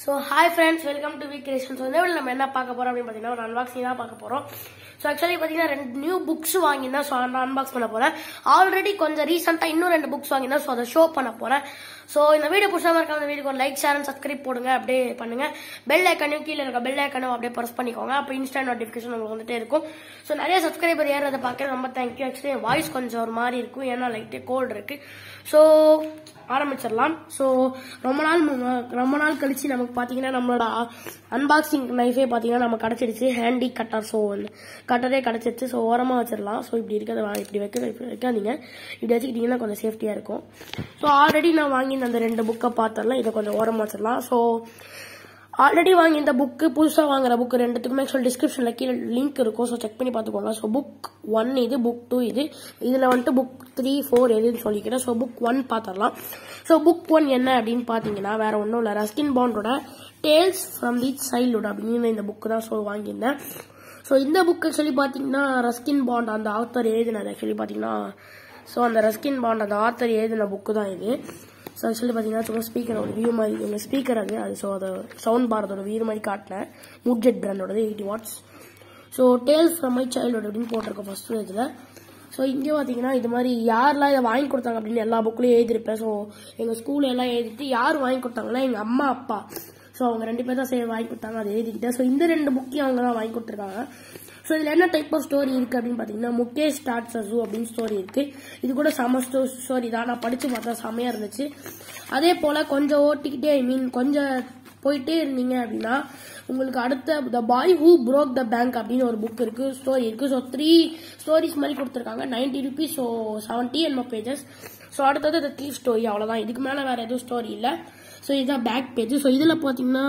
so hi friends welcome to week creations வந்து நம்ம என்ன பார்க்க போறோம் அப்படின்னு பார்த்தீங்கன்னா ஒரு அன்பாக்சிங் தான் பார்க்க போறோம் ஸோ ஆக்சுவலி பார்த்தீங்கன்னா ரெண்டு நியூ புக்ஸ் வாங்கியிருந்தேன் ஸோ அந்த அன்பாக்ஸ் பண்ண போறேன் ஆல்ரெடி கொஞ்சம் ரீசெண்டாக இன்னும் ரெண்டு புக்ஸ் வாங்கியிருந்தேன் ஸோ அதை ஷோ பண்ண போறேன் ஸோ இந்த வீடியோ பிடிச்சாம இருக்க அந்த வீடியோக்கு ஒரு லைக் ஷேர் அண்ட் சப்ஸ்கிரைப் போடுங்க அப்படியே பண்ணுங்க பெல் ஐக்கனையும் கீழே இருக்க பெல் ஐக்கனும் அப்படியே ப்ரெஸ் பண்ணிக்கோங்க அப்போ இன்ஸ்டன்ட் நோட்டிஃபிகேஷன் உங்களுக்கு வந்துட்டே இருக்கும் ஸோ நிறைய சப்ஸ்கிரைபர் ஏறதை பார்க்க ரொம்ப தேங்க்யூ ஆக்சுவலி என் வாய்ஸ் கொஞ்சம் ஒரு மாதிரி இருக்கும் ஏன்னா லைட்டு கோல்டு இருக்கு ஸோ ஆரம்பிச்சிடலாம் ஸோ ரொம்ப நாள் மு- ரொம்ப நாள் கழிச்சு நமக்கு பார்த்தீங்கன்னா நம்மளோட அன்பாக்சிங் நைஃபே பார்த்தீங்கன்னா நம்ம கிடச்சிடுச்சு ஹேண்டி கட்டர் ஸோ கட்டரே கிடச்சிருச்சு ஸோ ஓரமாக வச்சிடலாம் ஸோ இப்படி இருக்கிறத வா- இப்படி வைக்க இப்படி வைக்காதீங்க இப்படி வச்சுக்கிட்டிங்கன்னா கொஞ்சம் சேஃப்டியாக இருக்கும் ஸோ ஆல்ரெடி நான் வாங்கியிருந்த அந்த ரெண்டு புக்கை பார்த்தரலாம் இதை கொஞ்சம் ஓரமாக வச்சிடலாம் ஸோ ஆல்ரெடி வாங்கி இந்த புக்கு புதுசாக வாங்குற புக் ரெண்டுத்துக்குமே ஆக்சுவல் டிஸ்கிரிப்ஷனில் கீழே லிங்க் இருக்கும் ஸோ செக் பண்ணி பார்த்துக்கோங்க ஸோ புக் ஒன் இது புக் டூ இது இதில் வந்துட்டு புக் த்ரீ ஃபோர் எதுன்னு சொல்லிக்கிறேன் ஸோ புக் ஒன் பார்த்துடலாம் ஸோ புக் ஒன் என்ன அப்படின்னு பார்த்தீங்கன்னா வேற ஒன்றும் இல்லை ரஸ்கின் பாண்டோட டேல்ஸ் ஃப்ரம் தி சைல்டுஹுட் அப்படின்னு இந்த புக்கு தான் ஸோ வாங்கியிருந்தேன் ஸோ இந்த புக் ஆக்சுவலி பார்த்தீங்கன்னா ரஸ்கின் பாண்ட் அந்த ஆத்தர் எழுதினது ஆக்சுவலி பார்த்தீங்கன்னா ஸோ அந்த ரஸ்கின் பாண்ட் அந்த ஆத்தர் எழுதின புக்கு தான் இது ஸோ ஆக்சுவலி பார்த்தீங்கன்னா சும்மா ஸ்பீக்கர் ஒரு வியூ மாதிரி எங்கள் ஸ்பீக்கர் அது அது ஸோ அதை சவுண்ட் பார் அதோட வியூ மாதிரி காட்டினேன் முட்ஜெட் பிராண்டோடது eighty watts so tales from my childhood அப்படின்னு போட்டிருக்கோம் ஃபர்ஸ்ட் இதில் ஸோ இங்கே பார்த்தீங்கன்னா இது மாதிரி யாரெல்லாம் இதை வாங்கி கொடுத்தாங்க அப்படின்னு எல்லா புக்லையும் எழுதிருப்பேன் ஸோ எங்கள் ஸ்கூல்ல எல்லாம் எழுதிட்டு யார் வாங்கி கொடுத்தாங்கன்னா எங்கள் அம்மா அப்பா ஸோ அவங்க ரெண்டு பேர் தான் சரி வாங்கி கொடுத்தாங்க அதை எழுதிக்கிட்டேன் ஸோ இந்த ரெண்டு புக்கையும் அவங்க தான் வாங்கி கொடுத்துருக்காங்க ஸோ இதில் என்ன டைப் ஆஃப் ஸ்டோரி இருக்கு அப்படின்னு பார்த்தீங்கன்னா முகேஷ் ஸ்டார்ட் சசு அப்படின்னு ஸ்டோரி இருக்கு இது கூட செம ஸ்டோரி தான் நான் படிச்சு பார்த்தா செமையா இருந்துச்சு அதே போல கொஞ்சம் ஓட்டிக்கிட்டே ஐ மீன் கொஞ்சம் போயிட்டே இருந்தீங்க அப்படின்னா உங்களுக்கு அடுத்த the boy who broke the bank அப்படின்னு ஒரு புக் இருக்கு ஸ்டோரி இருக்கு ஸோ த்ரீ ஸ்டோரிஸ் மாதிரி கொடுத்துருக்காங்க நைன்டி ருபீஸ் ஸோ செவன்டி என்னமோ பேஜஸ் ஸோ அடுத்தது த தீஃப் ஸ்டோரி அவ்வளோதான் இதுக்கு மேலே வேற எதுவும் ஸ்டோரி இல்லை ஸோ இதுதான் பேக் பேஜ் ஸோ இதில் பார்த்தீங்கன்னா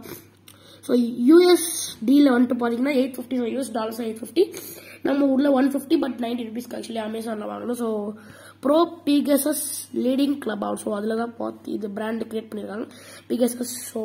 ஸோ யூஎஸ்டியில் வந்துட்டு பார்த்தீங்கன்னா eight fifty so US dollars eight fifty நம்ம உள்ள ஒன் ஃபிஃப்டி பட் நைன்டி ருபீஸ்க்கு ஆக்சுவலி அமேசானில் வாங்கணும் ஸோ ப்ரோ பிகசஸ் லீடிங் கிளப் அவுட் ஸோ அதில் தான் பார்த்து இது பிராண்ட் கிரியேட் பண்ணியிருக்காங்க பிகசஸ் ஸோ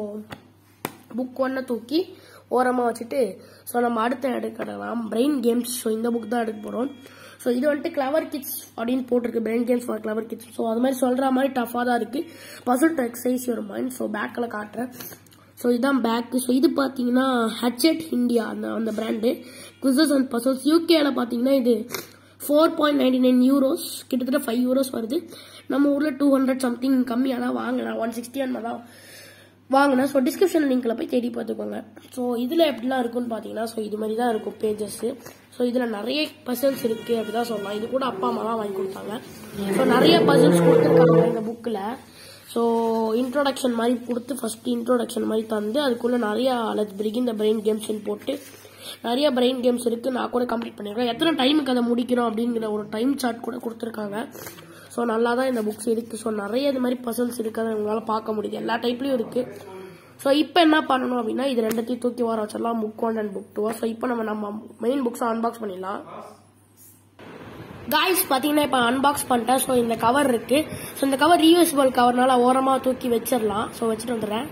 புக் ஒன்றை தூக்கி ஓரமாக வச்சுட்டு ஸோ நம்ம அடுத்த எடுக்கலாம் பிரெயின் கேம்ஸ் ஸோ இந்த புக் தான் எடுக்க போகிறோம் ஸோ இது வந்துட்டு கிளவர் கிட்ஸ் அப்படின்னு போட்டிருக்கு brain games for clever kids so அது மாதிரி சொல்கிற மாதிரி டஃபாக தான் இருக்குது puzzle to exercise your mind so பேக்கில் காட்டுறேன் ஸோ இதுதான் பேக்கு ஸோ இது பார்த்தீங்கன்னா ஹெச்எட் இந்தியா அந்த அந்த பிராண்டு குசஸ் அண்ட் பசல்ஸ் யூகேல பார்த்தீங்கன்னா இது four point ninety nine euros கிட்டத்தட்ட ஃபைவ் யூரோஸ் வருது நம்ம ஊரில் டூ ஹண்ட்ரட் சம்திங் கம்மியாக தான் வாங்கினேன் ஒன் சிக்ஸ்டி அந்த தான் வாங்கினேன் ஸோ டிஸ்கிரிப்ஷன் லிங்க்கில் போய் தேடி பார்த்துக்கோங்க ஸோ இதில் எப்படிலாம் இருக்கும்னு பார்த்தீங்கன்னா ஸோ இது மாதிரி தான் இருக்கும் பேஜஸ் ஸோ இதில் நிறைய பசல்ஸ் இருக்குது அப்படிதான் சொல்லலாம் இது கூட அப்பா அம்மா தான் வாங்கி கொடுத்தாங்க ஸோ நிறைய பசல்ஸ் கொடுத்துருக்காங்க இந்த புக்கில் ஸோ இன்ட்ரோடக்ஷன் மாதிரி கொடுத்து ஃபர்ஸ்ட் இன்ட்ரோடக்ஷன் மாதிரி தந்து அதுக்குள்ள நிறைய லெட்ஸ் பிரிகின் இந்த பிரெயின் கேம்ஸ்னு போட்டு நிறைய பிரெயின் கேம்ஸ் இருக்கு நான் கூட கம்ப்ளீட் பண்ணிருக்கேன் எத்தனை டைமுக்கு அதை முடிக்கிறோம் அப்படிங்கிற ஒரு டைம் சார்ட் கூட கொடுத்துருக்காங்க ஸோ நல்லா தான் இந்த புக்ஸ் இருக்கு ஸோ நிறைய இது மாதிரி பசல்ஸ் இருக்கு அதை உங்களால பார்க்க முடியுது எல்லா டைப்லயும் இருக்கு ஸோ இப்போ என்ன பண்ணணும் அப்படின்னா இது ரெண்டுத்தையும் தூக்கி வர வச்சிடலாம் book one and book two so இப்போ நம்ம நம்ம மெயின் புக்ஸை அன்பாக்ஸ் பண்ணிடலாம் காய்ஸ் பார்த்தீங்கன்னா இப்போ அன்பாக்ஸ் பண்ணிட்டேன் ஸோ இந்த கவர் இருக்கு ஸோ இந்த கவர் ரீயூசபிள் கவர்னால ஓரமாக தூக்கி வச்சிடலாம் ஸோ வச்சுட்டு வந்துடுறேன்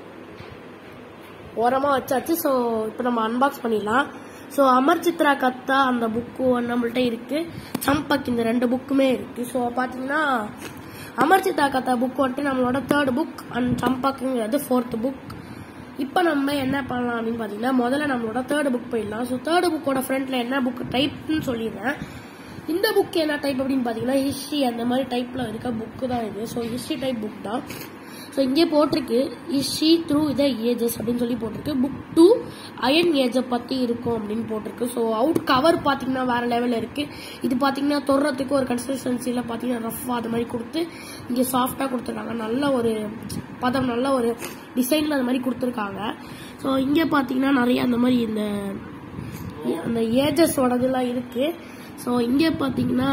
ஓரமாக வச்சாச்சு ஸோ இப்போ நம்ம அன்பாக்ஸ் பண்ணிடலாம் ஸோ அமர் சித்ரா கத்தா அந்த புக்கு நம்மள்ட்ட இருக்கு சம்பக் இந்த ரெண்டு புக்குமே இருக்கு ஸோ பார்த்தீங்கன்னா அமர் சித்ரா கத்தா புக் வந்துட்டு நம்மளோட தேர்ட் புக் அண்ட் சம்பக்குங்கிறது ஃபோர்த் புக் இப்போ நம்ம என்ன பண்ணலாம் அப்படின்னு பார்த்தீங்கன்னா முதல்ல நம்மளோட தேர்ட் புக் போயிடலாம் ஸோ தேர்ட் புக்கோட ஃப்ரண்ட்ல என்ன புக் டைப்னு சொல்லிடுறேன் இந்த புக் என்ன டைப் அப்படின்னு பார்த்தீங்கன்னா ஹிஸ்ட்ரி அந்த மாதிரி டைப்ல இருக்க புக்கு தான் இது ஸோ ஹிஸ்ட்ரி டைப் புக் தான் ஸோ இங்கே போட்டிருக்கு ஹிஸ்ட்ரி த்ரூ இத ஏஜஸ் அப்படின்னு சொல்லி போட்டிருக்கு புக் டூ அயன் ஏஜை பற்றி இருக்கும் அப்படின்னு போட்டிருக்கு ஸோ அவுட் கவர் பார்த்தீங்கன்னா வேற லெவலில் இருக்கு இது பார்த்தீங்கன்னா தொடுறதுக்கு ஒரு கன்சிஸ்டன்சியில் பார்த்தீங்கன்னா ரஃபாக அது மாதிரி கொடுத்து இங்கே சாஃப்டாக கொடுத்துருக்காங்க நல்ல ஒரு பதம் நல்ல ஒரு டிசைனில் அது மாதிரி கொடுத்துருக்காங்க ஸோ இங்கே பார்த்தீங்கன்னா நிறைய அந்த மாதிரி இந்த அந்த ஏஜஸோடதுலாம் இருக்கு ஸோ இங்கே பார்த்தீங்கன்னா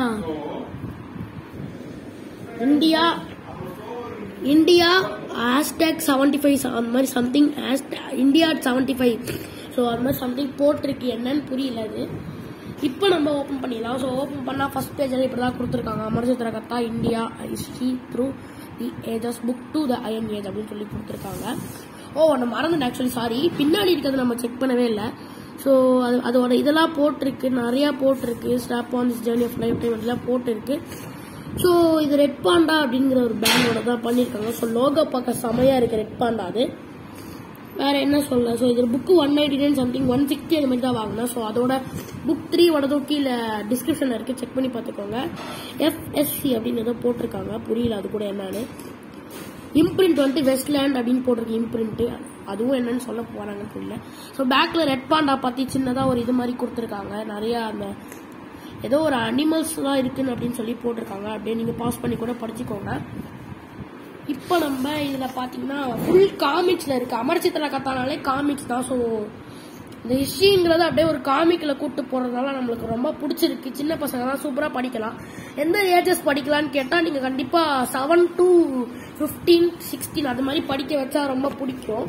India India hashtag seventy five அந்த மாதிரி something India seventy five so அது மாதிரி சம்திங் போட்டிருக்கு என்னன்னு புரியல அது இப்போ நம்ம ஓப்பன் பண்ணிடலாம் ஸோ ஓப்பன் பண்ணால் ஃபர்ஸ்ட் பேஜில் இப்படி தான் கொடுத்துருக்காங்க அமர்ஜித்ரா கத்தா India history through the ages book to the iron age அப்படின்னு சொல்லி கொடுத்துருக்காங்க ஓ நம்ம மறந்துட்டேன் ஆக்சுவலி சாரி பின்னாடி இருக்கிறது நம்ம செக் பண்ணவே இல்லை ஸோ அது அதோட இதெல்லாம் போட்டிருக்கு நிறையா போட்டிருக்கு stop on this journey of lifetime இதெல்லாம் போட்டிருக்கு ஸோ இது ரெட் பாண்டா அப்படிங்கிற ஒரு பேண்டோட தான் பண்ணியிருக்காங்க ஸோ லோகோ பார்க்க செமையா இருக்கு ரெட் பாண்டா அது வேற என்ன சொல்ல ஸோ இது book one ninety nine something one sixty அது மாதிரி தான் வாங்கினேன் ஸோ அதோட புக் த்ரீ உடதும் கீழே டிஸ்கிரிப்ஷனில் இருக்கு செக் பண்ணி பார்த்துக்கோங்க எஃப்எஸ்சி அப்படின்னு ஏதோ போட்டிருக்காங்க புரியல அது கூட என்னன்னு இம்ப்ரிண்ட் வந்துட்டு வெஸ்ட்லேண்ட் அப்படின்னு போட்டிருக்கு இம்ப்ரிண்ட் அதுவும் என்னன்னு சொல்ல போறாங்கன்னு புரியல ஸோ பேக்ல ரெட் பாண்டா பத்தி சின்னதாக ஒரு இது மாதிரி கொடுத்துருக்காங்க நிறைய அந்த ஏதோ ஒரு அனிமல்ஸ் தான் இருக்குன்னு அப்படின்னு சொல்லி போட்டிருக்காங்க அப்படியே நீங்க பாஸ் பண்ணி கூட படிச்சுக்கோங்க இப்போ நம்ம இதுல பாத்தீங்கன்னா ஃபுல் காமிக்ஸ்ல இருக்கு அமர்ச்சித்திர கத்தானாலே காமிக்ஸ் தான் ஸோ இந்த ஹிஸ்ட்ரிங்கிறத அப்படியே ஒரு காமிக்ல கூட்டு போறதுனால நம்மளுக்கு ரொம்ப பிடிச்சிருக்கு சின்ன பசங்க தான் சூப்பரா படிக்கலாம் எந்த ஏஜஸ் படிக்கலாம்னு கேட்டா நீங்க கண்டிப்பா செவன் டு ஃபிஃப்டீன் சிக்ஸ்டீன் அது மாதிரி படிக்க வச்சா ரொம்ப பிடிக்கும்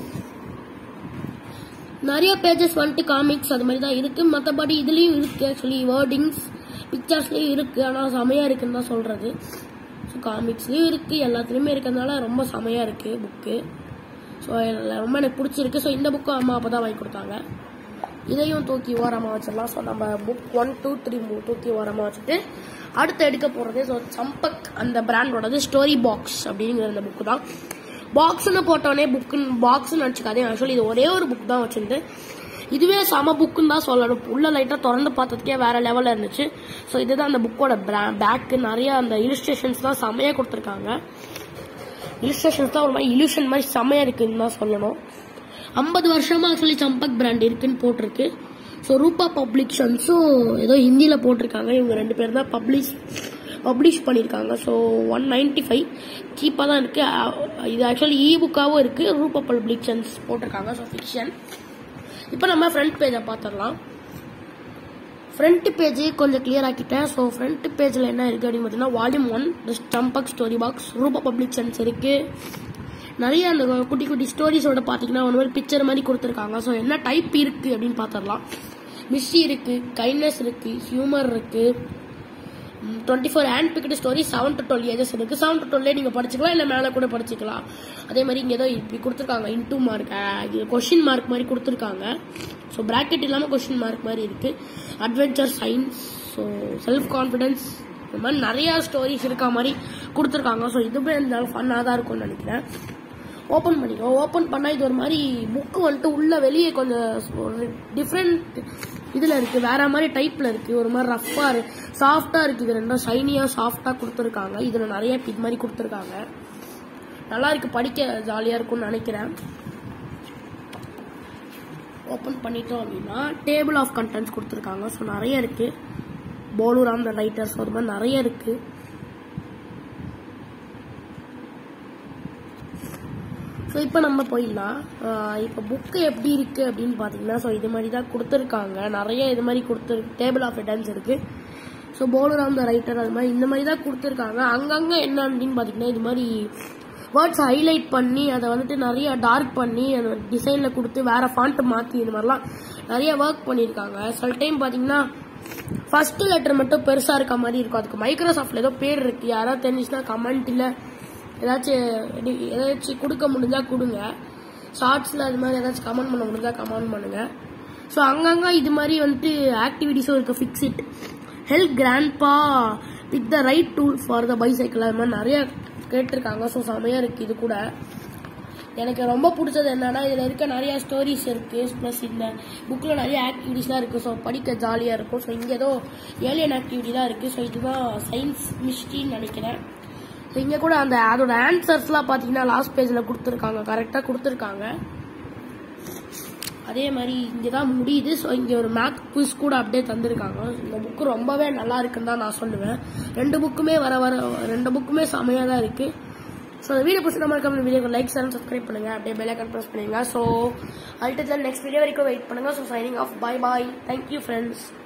நிறைய பேஜஸ் வந்துட்டு காமிக்ஸ் அது மாதிரி தான் இருக்கு மற்றபடி இதுலயும் இருக்கு ஆக்சுவலி வேர்டிங்ஸ் பிக்சர்ஸ்லயும் இருக்கு ஆனால் செமையா இருக்குன்னு தான் சொல்றது ஸோ காமிக்ஸ்லயும் இருக்கு எல்லாத்துலயுமே இருக்கிறதுனால ரொம்ப செமையா இருக்கு புக்கு ஸோ ரொம்ப எனக்கு பிடிச்சிருக்கு ஸோ இந்த புக்கும் அம்மா அப்பா தான் வாங்கி கொடுத்தாங்க இதையும் தூக்கி ஓரமாக வச்சிடலாம் ஸோ நம்ம புக் ஒன் டூ த்ரீ தூக்கி ஓரமாக வச்சுட்டு அடுத்து எடுக்க போகிறது ஸோ சம்பக் அந்த பிராண்டோடது ஸ்டோரி பாக்ஸ் அப்படிங்கிற அந்த புக்கு தான் பாக்ஸ்னு போட்டோடனே புக்குன்னு பாக்ஸ்னு நினச்சிக்காதே ஆக்சுவலி இது ஒரே ஒரு புக் தான் வச்சிருந்து இதுவே செம புக்குன்னு தான் சொல்லணும் உள்ள லைட்டாக திறந்து பார்த்ததுக்கே வேற லெவலில் இருந்துச்சு ஸோ இதுதான் அந்த புக்கோட பேக்கு நிறைய அந்த இலிஸ்ட்ரேஷன்ஸ் தான் செமையாக கொடுத்துருக்காங்க இலிஸ்ட்ரேஷன்ஸ் தான் ஒரு மாதிரி இலியூஷன் மாதிரி செமையா இருக்குன்னு தான் சொல்லணும் ஐம்பது வருஷமா ஆக்சுவலி சம்பக் பிராண்ட் இருக்குன்னு போட்டிருக்கு ஸோ ரூபா பப்ளிஷன்ஸும் ஏதோ ஹிந்தியில் போட்டிருக்காங்க இவங்க ரெண்டு பேர் தான் பப்ளிஷ் பப்ளிஷ் பண்ணியிருக்காங்க ஸோ ஒன் நைன்டி ஃபைவ் சீப்பாக தான் இருக்கு அஹ் இது ஆக்சுவலி இ புக்காகவும் இருக்கு ரூபா பப்ளிஷன்ஸ் போட்டிருக்காங்க ஸோ ஃபிக்ஷன் இப்போ நம்ம ஃப்ரண்ட் பேஜை பார்த்துடலாம் ஃப்ரண்ட் பேஜ் கொஞ்சம் கிளியர் ஆக்கிட்டேன் ஸோ ஃப்ரண்ட் பேஜில் என்ன இருக்குது அப்படின்னு பார்த்தீங்கன்னா volume one the Champak story box Rupa publications இருக்குது நிறைய அந்த குட்டி குட்டி ஸ்டோரிஸோட பார்த்தீங்கன்னா ஒரு மாதிரி பிக்சர் மாதிரி கொடுத்துருக்காங்க ஸோ என்ன டைப் இருக்குது அப்படின்னு பார்த்துடலாம் மிஸ்ஸி இருக்குது கைண்ட்னஸ் இருக்குது ஹியூமர் இருக்குது twenty four handpicked story seven to twelve ages இருக்கு செவன் டு டுவெல்லே நீங்கள் படிச்சுக்கலாம் இல்லை மேலே கூட படிச்சுக்கலாம் அதே மாதிரி இங்கே ஏதோ இப்படி கொடுத்துருக்காங்க இன்டூ மார்க் இது கொஷின் மார்க் மாதிரி கொடுத்துருக்காங்க ஸோ பிராக்கெட் இல்லாமல் கொஷின் மார்க் மாதிரி இருக்கு adventure science so self confidence இந்த மாதிரி நிறைய ஸ்டோரிஸ் இருக்க மாதிரி கொடுத்துருக்காங்க ஸோ இதுவே இருந்தாலும் ஃபன்னாக தான் இருக்கும்னு நினைக்கிறேன் ஓப்பன் பண்ணிக்கோ ஓப்பன் பண்ணால் இது ஒரு மாதிரி புக்கு வந்துட்டு உள்ள வெளியே கொஞ்சம் ஒரு டிஃப்ரெண்ட் இதில் இருக்கு வேற மாதிரி டைப்ல இருக்கு ஒரு மாதிரி ரஃப்பா இருக்கு சாஃப்டா இருக்கு இது ரெண்டும் ஷைனியா சாஃப்டா கொடுத்துருக்காங்க இதுல நிறைய இது மாதிரி கொடுத்துருக்காங்க நல்லா இருக்கு படிக்க ஜாலியா இருக்கும்னு நினைக்கிறேன் ஓப்பன் பண்ணிட்டோம் அப்படின்னா டேபிள் ஆஃப் கண்டென்ட்ஸ் கொடுத்துருக்காங்க ஸோ நிறைய இருக்கு போலூராம் த ரைட்டர்ஸ் அது மாதிரி நிறைய இருக்கு ஸோ இப்போ நம்ம போயிடலாம் இப்போ புக்கு எப்படி இருக்கு அப்படின்னு பார்த்தீங்கன்னா ஸோ இது மாதிரி தான் கொடுத்துருக்காங்க நிறைய இது மாதிரி கொடுத்து டேபிள் ஆஃப் எட்டன்ஸ் இருக்கு ஸோ போலராம் த ரைட்டர் அது மாதிரி இந்த மாதிரி தான் கொடுத்துருக்காங்க அங்கங்கே என்ன அப்படின்னு பார்த்தீங்கன்னா இது மாதிரி வேர்ட்ஸ் ஹைலைட் பண்ணி அதை வந்துட்டு நிறைய டார்க் பண்ணி அந்த டிசைனில் கொடுத்து வேற ஃபாண்ட் மாற்றி இது மாதிரிலாம் நிறைய ஒர்க் பண்ணியிருக்காங்க சில டைம் பார்த்தீங்கன்னா ஃபர்ஸ்ட் லெட்டர் மட்டும் பெருசாக இருக்க மாதிரி இருக்கும் அதுக்கு மைக்ரோசாஃப்ட்ல ஏதோ பேர் இருக்கு யாராவது தெரிஞ்சுச்சுன்னா கமெண்ட் இல்லை ஏதாச்சும் எடி- ஏதாச்சும் கொடுக்க முடிஞ்சா கொடுங்க ஷார்ட்ஸில் அது மாதிரி ஏதாச்சும் கமெண்ட் பண்ண முடிஞ்சா கமெண்ட் பண்ணுங்க ஸோ அங்கங்க இது மாதிரி வந்துட்டு ஆக்டிவிட்டிஸும் இருக்கு fix it help grandpa with the right tool for the bicycle அது மாதிரி நிறைய கேட்டிருக்காங்க ஸோ செமையா இருக்கு இது கூட எனக்கு ரொம்ப பிடிச்சது என்னன்னா இதுல இருக்க நிறைய ஸ்டோரிஸ் இருக்கு ப்ளஸ் இந்த புக்ல நிறைய ஆக்டிவிட்டிஸ்லாம் இருக்கு ஸோ படிக்க ஜாலியா இருக்கும் ஸோ இங்க ஏதோ ஏலியன் ஆக்டிவிட்டி தான் இருக்கு ஸோ இதுதான் சயின்ஸ் மிஸ்ட்ரின்னு நினைக்கிறேன் ஸோ இங்க கூட அந்த அதோட ஆன்சர்ஸ்லாம் பாத்தீங்கன்னா லாஸ்ட் பேஜ்ல கொடுத்துருக்காங்க கரெக்டா கொடுத்துருக்காங்க அதே மாதிரி இங்கே தான் முடியுது ஸோ இங்கே ஒரு மேக் குவிஸ் கூட அப்படியே தந்திருக்காங்க இந்த புக்கு ரொம்பவே நல்லா இருக்குன்னு தான் நான் சொல்லுவேன் ரெண்டு புக்குமே வர வர ரெண்டு புக்குமே செமையாக தான் இருக்கு ஸோ இந்த வீடியோ பிடிச்ச நம்ம இருக்க வீடியோக்கு லைக் சேனல் சப்ஸ்கிரைப் பண்ணுங்க அப்படியே பெல் ஐக்கன் ப்ரெஸ் பண்ணுங்க ஸோ அடுத்தது நெக்ஸ்ட் வீடியோ வரைக்கும் வெயிட் பண்ணுங்க so signing off bye bye thank you friends